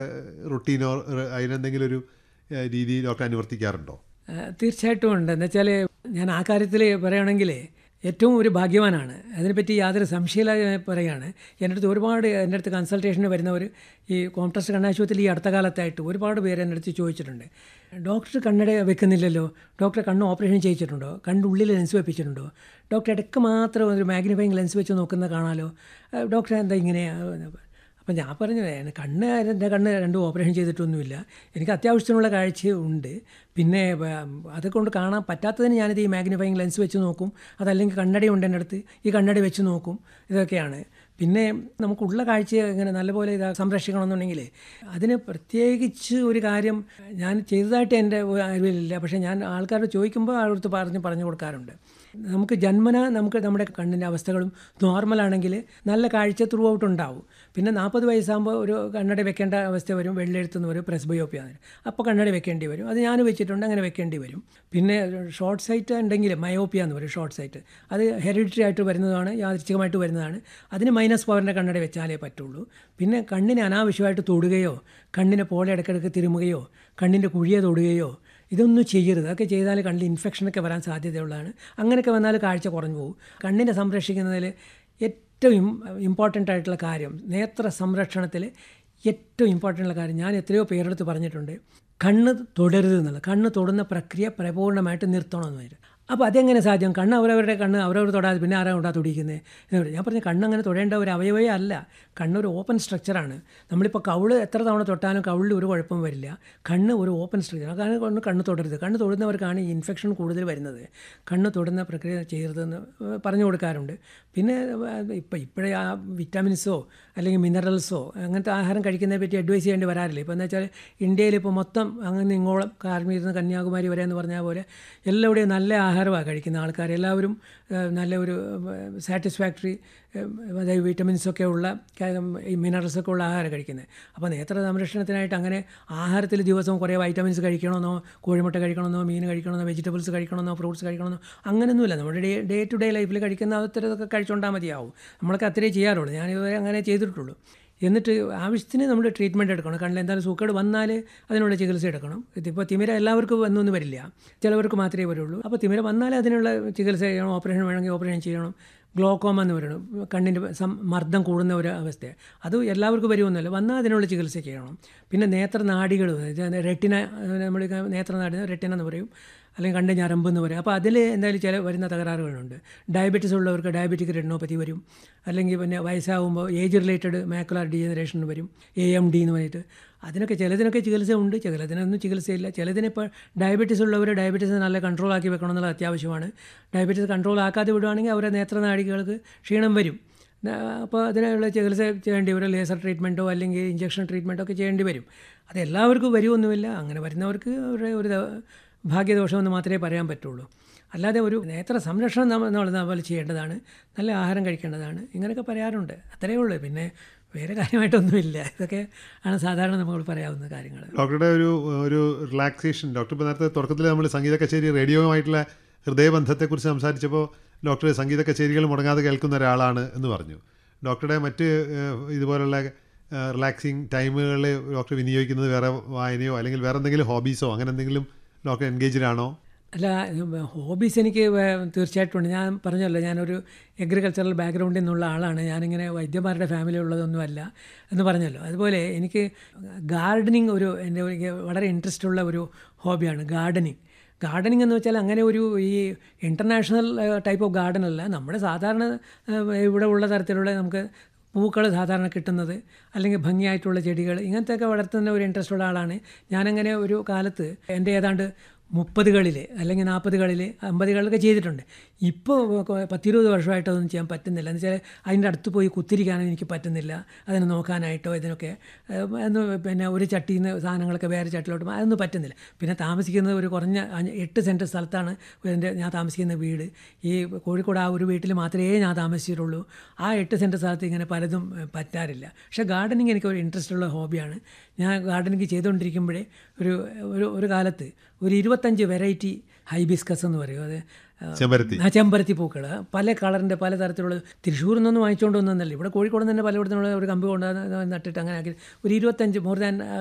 റുട്ടീനോ അതിനെന്തെങ്കിലും ഒരു ഏഹ്, രീതി ഡോക്ടർ അനുവർത്തിക്കാറുണ്ടോ ആ, തീർച്ചയായിട്ടും ഉണ്ട് എന്ന് വെച്ചാൽ ഞാൻ ആ കാര്യത്തിൽ പറയുകയാണെങ്കിൽ ഏറ്റവും ഒരു ഭാഗ്യവാനാണ് അതിനെപ്പറ്റി യാതൊരു സംശയമില്ലാതെ പറയുകയാണ് എൻ്റെ അടുത്ത് ഒരുപാട് എൻ്റെ അടുത്ത് കൺസൾട്ടേഷന് വരുന്നവർ ഈ കോംട്രസ്റ്റ് കണ്ണാശുപത്രിയിൽ ഈ അടുത്ത കാലത്തായിട്ട് ഒരുപാട് പേര് എൻ്റെ അടുത്ത് ചോദിച്ചിട്ടുണ്ട് ഡോക്ടർ കണ്ണട വെക്കുന്നില്ലല്ലോ ഡോക്ടർ കണ്ണ് ഓപ്പറേഷൻ ചെയ്യിച്ചിട്ടുണ്ടോ കണ്ണുള്ളിൽ ലെൻസ് വെപ്പിച്ചിട്ടുണ്ടോ ഡോക്ടർ ഇടയ്ക്ക് മാത്രം ഒരു മാഗ്നിഫൈങ് ലെൻസ് വെച്ച് നോക്കുന്നത് കാണാമല്ലോ ആ, ഡോക്ടർ എന്താ ഇങ്ങനെ അപ്പം ഞാൻ പറഞ്ഞു "ഏ, കണ്ണ് എൻ്റെ കണ്ണ് രണ്ടും ഓപ്പറേഷൻ ചെയ്തിട്ടൊന്നുമില്ല എനിക്ക് അത്യാവശ്യത്തിനുള്ള കാഴ്ച ഉണ്ട് പിന്നെ വ- അതുകൊണ്ട് കാണാൻ പറ്റാത്തതിന് ഞാനിത് ഈ മാഗ്നിഫൈങ് ലെൻസ് വെച്ച് നോക്കും അതല്ലെങ്കിൽ കണ്ണട ഉണ്ട് എൻ്റെ അടുത്ത് ഈ കണ്ണട വെച്ച് നോക്കും ഇതൊക്കെയാണ് പിന്നെ നമുക്കുള്ള കാഴ്ച ഇങ്ങനെ നല്ലപോലെ ഇത് സംരക്ഷിക്കണമെന്നുണ്ടെങ്കിൽ അതിന് പ്രത്യേകിച്ച് ഒരു കാര്യം ഞാൻ ചെയ്തതായിട്ട് എൻ്റെ അറിവിലില്ല പക്ഷേ ഞാൻ ആൾക്കാരോട് ചോദിക്കുമ്പോൾ ആളടുത്ത് പറഞ്ഞ് പറഞ്ഞു കൊടുക്കാറുണ്ട് നമുക്ക് ജന്മന നമുക്ക് നമ്മുടെ കണ്ണിൻ്റെ അവസ്ഥകളും നോർമലാണെങ്കിൽ നല്ല കാഴ്ച ത്രൂ ഔട്ട് ഉണ്ടാവും പിന്നെ നാൽപ്പത് വയസ്സാകുമ്പോൾ ഒരു കണ്ണട വെക്കേണ്ട അവസ്ഥ വരും വെള്ളെഴുത്തുനിന്ന് വരും പ്രസ്ബയോപ്പിയ അപ്പോൾ കണ്ണട വെക്കേണ്ടി വരും അത് ഞാൻ വെച്ചിട്ടുണ്ട് അങ്ങനെ വെക്കേണ്ടി വരും പിന്നെ ഷോർട്ട് സൈറ്റ് ഉണ്ടെങ്കിൽ മയോപ്പിയ എന്ന് പറയും ഷോർട്ട് സൈറ്റ് അത് ഹെറിഡിറ്ററി ആയിട്ട് വരുന്നതാണ് യാദൃച്ഛികമായിട്ട് വരുന്നതാണ് അതിന് മൈനസ് പവറിൻ്റെ കണ്ണട വെച്ചാലേ പറ്റുള്ളൂ പിന്നെ കണ്ണിനെ അനാവശ്യമായിട്ട് തൊടുകയോ കണ്ണിനെ പോലെ ഇടയ്ക്കിടയ്ക്ക് തിരുമുകയോ കണ്ണിൻ്റെ കുഴിയെ തൊടുകയോ ഇതൊന്നും ചെയ്യരുത് അതൊക്കെ ചെയ്താൽ കണ്ണിൽ ഇൻഫെക്ഷനൊക്കെ വരാൻ സാധ്യതയുള്ളതാണ് അങ്ങനെയൊക്കെ വന്നാൽ കാഴ്ച കുറഞ്ഞു പോകും കണ്ണിനെ സംരക്ഷിക്കുന്നതിൽ ഏറ്റവും ഇമ്പോർട്ടൻ്റ് ആയിട്ടുള്ള കാര്യം നേത്ര സംരക്ഷണത്തിൽ ഏറ്റവും ഇമ്പോർട്ടൻ്റ് ഉള്ള കാര്യം ഞാൻ എത്രയോ പേരെടുത്ത് പറഞ്ഞിട്ടുണ്ട് കണ്ണ് തൊടരുത് എന്നുള്ളത് കണ്ണ് തൊടുന്ന പ്രക്രിയ പരിപൂർണമായിട്ട് നിർത്തണമെന്ന് വരും അപ്പോൾ അതെങ്ങനെ സാധ്യം കണ്ണ് അവരവരുടെ കണ്ണ് അവരവർ തൊടാതെ പിന്നെ ആരാ കൊണ്ടാ തൊടിക്കുന്നത് എന്ന് പറയും ഞാൻ പറഞ്ഞ കണ്ണ് അങ്ങനെ തൊടേണ്ട ഒരു അവയവേ അല്ല കണ്ണൊരു ഓപ്പൺ സ്ട്രക്ചറാണ് നമ്മളിപ്പോൾ കവിള് എത്ര തവണ തൊട്ടാലും കവിളിൽ ഒരു കുഴപ്പം വരില്ല കണ്ണ് ഒരു ഓപ്പൺ സ്ട്രക്ചർ കാരണം കൊണ്ട് കണ്ണ് തൊടരുത് കണ്ണ് തൊടുന്നവർക്കാണ് ഈ ഇൻഫെക്ഷൻ കൂടുതൽ വരുന്നത് കണ്ണ് തൊടുന്ന പ്രക്രിയ ചെയ്യരുതെന്ന് പറഞ്ഞു കൊടുക്കാറുണ്ട് പിന്നെ ഇപ്പം ഇപ്പോഴേ ആ വിറ്റാമിൻസോ അല്ലെങ്കിൽ മിനറൽസോ അങ്ങനത്തെ ആഹാരം കഴിക്കുന്നതിനെ പറ്റി അഡ്വൈസ് ചെയ്യേണ്ടി വരാറില്ല ഇപ്പോൾ എന്ന് വെച്ചാൽ ഇന്ത്യയിൽ ഇപ്പോൾ മൊത്തം അങ്ങനെ ഇങ്ങോളം കാശ്മീരിൽ നിന്ന് കന്യാകുമാരി വരെ എന്ന് പറഞ്ഞ പോലെ എല്ലാവിടെയും നല്ല ആഹാരമാണ് കഴിക്കുന്ന ആൾക്കാർ എല്ലാവരും ഏഹ്, നല്ല ഒരു സാറ്റിസ്ഫാക്ടറി അതായത് വിറ്റമിൻസൊക്കെ ഉള്ള ഈ മിനറൽസൊക്കെ ഉള്ള ആഹാരം കഴിക്കുന്നത് അപ്പോൾ നേത്ര സംരക്ഷണത്തിനായിട്ട് അങ്ങനെ ആഹാരത്തിൽ ദിവസവും കുറേ വൈറ്റമിൻസ് കഴിക്കണമെന്നോ കോഴിമുട്ട കഴിക്കണമെന്നോ മീൻ കഴിക്കണമെന്നോ വെജിറ്റബിൾസ് കഴിക്കണമെന്നോ ഫ്രൂട്ട്സ് കഴിക്കണമെന്നോ അങ്ങനെയൊന്നുമില്ല നമ്മുടെ ഡേ ഡേ ടു ഡേ ലൈഫിൽ കഴിക്കുന്ന അത്തരതൊക്കെ കഴിച്ചുകൊണ്ടാൽ മതിയാവും നമ്മളൊക്കെ അത്രേ ചെയ്യാറുള്ളൂ ഞാനിതുവരെ അങ്ങനെ ചെയ്തിട്ടുള്ളൂ എന്നിട്ട് ആവശ്യത്തിന് നമ്മൾ ട്രീറ്റ്മെൻറ്റ് എടുക്കണം കണ്ണിൽ എന്തായാലും സൂക്കേട് വന്നാൽ അതിനുള്ള ചികിത്സ എടുക്കണം ഇതിപ്പോൾ തിമിര എല്ലാവർക്കും വന്നൊന്നും വരില്ല ചിലവർക്ക് മാത്രമേ വരുള്ളൂ അപ്പോൾ തിമിര വന്നാൽ അതിനുള്ള ചികിത്സ ചെയ്യണം ഓപ്പറേഷൻ വേണമെങ്കിൽ ഓപ്പറേഷൻ ചെയ്യണം ഗ്ലോക്കോമ എന്ന് പറയണം കണ്ണിൻ്റെ സം മർദ്ദം കൂടുന്ന ഒരു അവസ്ഥ അത് എല്ലാവർക്കും വരുമെന്നല്ല വന്നാൽ അതിനുള്ള ചികിത്സ ചെയ്യണം പിന്നെ നേത്രനാടികൾ റെറ്റിന നമ്മൾ നേത്രനാടി റെറ്റിന എന്ന് പറയും അല്ലെങ്കിൽ കണ്ണ് ഞരമ്പ് എന്ന് പറയും അപ്പോൾ അതിൽ എന്തായാലും ചില വരുന്ന തകരാറുകളുണ്ട് ഡയബറ്റീസ് ഉള്ളവർക്ക് ഡയബറ്റിക് റെറ്റിനോപ്പതി വരും അല്ലെങ്കിൽ പിന്നെ വയസ്സാകുമ്പോൾ ഏജ് റിലേറ്റഡ് മാക്കുലാർ ഡീജനറേഷൻ വരും എ എം ഡി എന്ന് പറഞ്ഞിട്ട് അതിനൊക്കെ ചിലതിനൊക്കെ ചികിത്സ ഉണ്ട് ചിലതിനൊന്നും ചികിത്സയില്ല ചിലതിനിപ്പോൾ ഡയബറ്റീസ് ഉള്ളവർ ഡയബറ്റീസ് നല്ല കൺട്രോൾ ആക്കി വെക്കണം എന്നുള്ളത് അത്യാവശ്യമാണ് ഡയബറ്റീസ് കൺട്രോൾ ആക്കാതെ വിടുവാണെങ്കിൽ അവരുടെ നേത്രനാടികൾക്ക് ക്ഷീണം വരും അപ്പോൾ അതിനുള്ള ചികിത്സ ചെയ്യേണ്ടി വരും ലേസർ ട്രീറ്റ്മെൻറ്റോ അല്ലെങ്കിൽ ഇഞ്ചക്ഷൻ ട്രീറ്റ്മെൻറ്റോ ഒക്കെ ചെയ്യേണ്ടി വരും അത് എല്ലാവർക്കും വരുമൊന്നുമില്ല അങ്ങനെ വരുന്നവർക്ക് അവരുടെ ഒരു ദ- ഭാഗ്യദോഷമെന്ന് മാത്രമേ പറയാൻ പറ്റുള്ളൂ അല്ലാതെ ഒരു നേത്ര സംരക്ഷണം നമ്മൾ നമ്മൾ അതുപോലെ ചെയ്യേണ്ടതാണ് നല്ല ആഹാരം കഴിക്കേണ്ടതാണ് ഇങ്ങനെയൊക്കെ പറയാറുണ്ട് അത്രയേ ഉള്ളൂ പിന്നെ വേറെ കാര്യമായിട്ടൊന്നുമില്ല ഇതൊക്കെ ആണ് സാധാരണ നമ്മൾ പറയാവുന്ന കാര്യങ്ങൾ ഡോക്ടറുടെ ഒരു ഒരു റിലാക്സേഷൻ ഡോക്ടർ ഇപ്പോൾ നേരത്തെ തുടക്കത്തിൽ നമ്മൾ സംഗീത കച്ചേരി റേഡിയോയുമായിട്ടുള്ള ഹൃദയബന്ധത്തെക്കുറിച്ച് സംസാരിച്ചപ്പോൾ ഡോക്ടർ സംഗീത കച്ചേരികൾ മുടങ്ങാതെ കേൾക്കുന്ന ഒരാളാണ് എന്ന് പറഞ്ഞു ഡോക്ടറുടെ മറ്റ് ഏഹ്, ഇതുപോലുള്ള റിലാക്സിങ് ടൈമുകളിൽ ഡോക്ടർ വിനിയോഗിക്കുന്നത് വേറെ വായനയോ അല്ലെങ്കിൽ വേറെ എന്തെങ്കിലും ഹോബീസോ അങ്ങനെ എന്തെങ്കിലും ഡോക്ടർ എൻഗേജ്ഡ് ആണോ അല്ല ഹോബീസ് എനിക്ക് വേ- തീർച്ചയായിട്ടും ഉണ്ട് ഞാൻ പറഞ്ഞല്ലോ ഞാനൊരു എഗ്രികൾച്ചറൽ ബാക്ക്ഗ്രൗണ്ടിൽ നിന്നുള്ള ആളാണ് ഞാനിങ്ങനെ വൈദ്യന്മാരുടെ ഫാമിലി ഉള്ളതൊന്നുമല്ല എന്ന് പറഞ്ഞല്ലോ അതുപോലെ എനിക്ക് ഗാർഡനിങ് ഒരു എൻ്റെ ഒരു വളരെ ഇൻട്രസ്റ്റ് ഉള്ള ഒരു ഹോബിയാണ് ഗാർഡനിങ് ഗാർഡനിങ് എന്ന് വെച്ചാൽ അങ്ങനെ ഒരു ഈ ഇൻ്റർനാഷണൽ ടൈപ്പ് ഓഫ് ഗാർഡൻ അല്ല നമ്മുടെ സാധാരണ ഏഹ്, ഇവിടെ ഉള്ള തരത്തിലുള്ള നമുക്ക് പൂക്കൾ സാധാരണ കിട്ടുന്നത് അല്ലെങ്കിൽ ഭംഗിയായിട്ടുള്ള ചെടികൾ ഇങ്ങനത്തെയൊക്കെ വളർത്തുന്ന ഒരു ഇൻട്രസ്റ്റ് ഉള്ള ആളാണ് ഞാനങ്ങനെ ഒരു കാലത്ത് എൻ്റെ ഏതാണ്ട് മുപ്പതുകളിൽ അല്ലെങ്കിൽ നാൽപ്പതുകളിൽ അമ്പതുകളിലൊക്കെ ചെയ്തിട്ടുണ്ട് ഇപ്പോൾ പത്തിരുപത് വർഷമായിട്ട് അതൊന്നും ചെയ്യാൻ പറ്റുന്നില്ല എന്ന് വെച്ചാൽ അതിൻ്റെ അടുത്ത് പോയി കുത്തിരിക്കാനും എനിക്ക് പറ്റുന്നില്ല അതിനെ നോക്കാനായിട്ടോ ഇതിനൊക്കെ ഏഹ്, എന്ന് പിന്നെ ഒരു ചട്ടിയിൽ നിന്ന് സാധനങ്ങളൊക്കെ വേറെ ചട്ടിലോട്ട് മാ- അതൊന്നും പറ്റുന്നില്ല പിന്നെ താമസിക്കുന്നത് ഒരു കുറഞ്ഞ അഞ്ച് എട്ട് സെൻറ്റ് സ്ഥലത്താണ് എൻ്റെ ഞാൻ താമസിക്കുന്ന വീട് ഈ കോഴിക്കോട് ആ ഒരു വീട്ടിൽ മാത്രമേ ഞാൻ താമസിച്ചിട്ടുള്ളൂ ആ എട്ട് സെൻറ്റ് സ്ഥലത്ത് ഇങ്ങനെ പലതും ഏഹ്, പറ്റാറില്ല പക്ഷേ ഗാർഡനിങ് എനിക്ക് ഒരു ഇൻട്രസ്റ്റ് ഉള്ള ഹോബിയാണ് ഞാൻ ഗാർഡനിങ് ചെയ്തുകൊണ്ടിരിക്കുമ്പോഴേ ഒരു ഒരു ഒരു കാലത്ത് ഒരു ഇരുപത്തഞ്ച് വെറൈറ്റി ഹൈബിസ്കസ് എന്ന് പറയും അത് ചെമ്പരത്തി ആ ചെമ്പരത്തി പൂക്കൾ പല കളറിൻ്റെ പല തരത്തിലുള്ള തൃശ്ശൂരിൽ നിന്നൊന്നും വാങ്ങിച്ചുകൊണ്ട് വന്നതല്ല ഇവിടെ കോഴിക്കോട് നിന്ന് തന്നെ പലയിടത്തുനിന്നുള്ള ഒരു കമ്പ് കൊണ്ട് നട്ടിട്ട് അങ്ങനെ ആക്കി ഒരു ഇരുപത്തഞ്ച് മോർ ദാൻ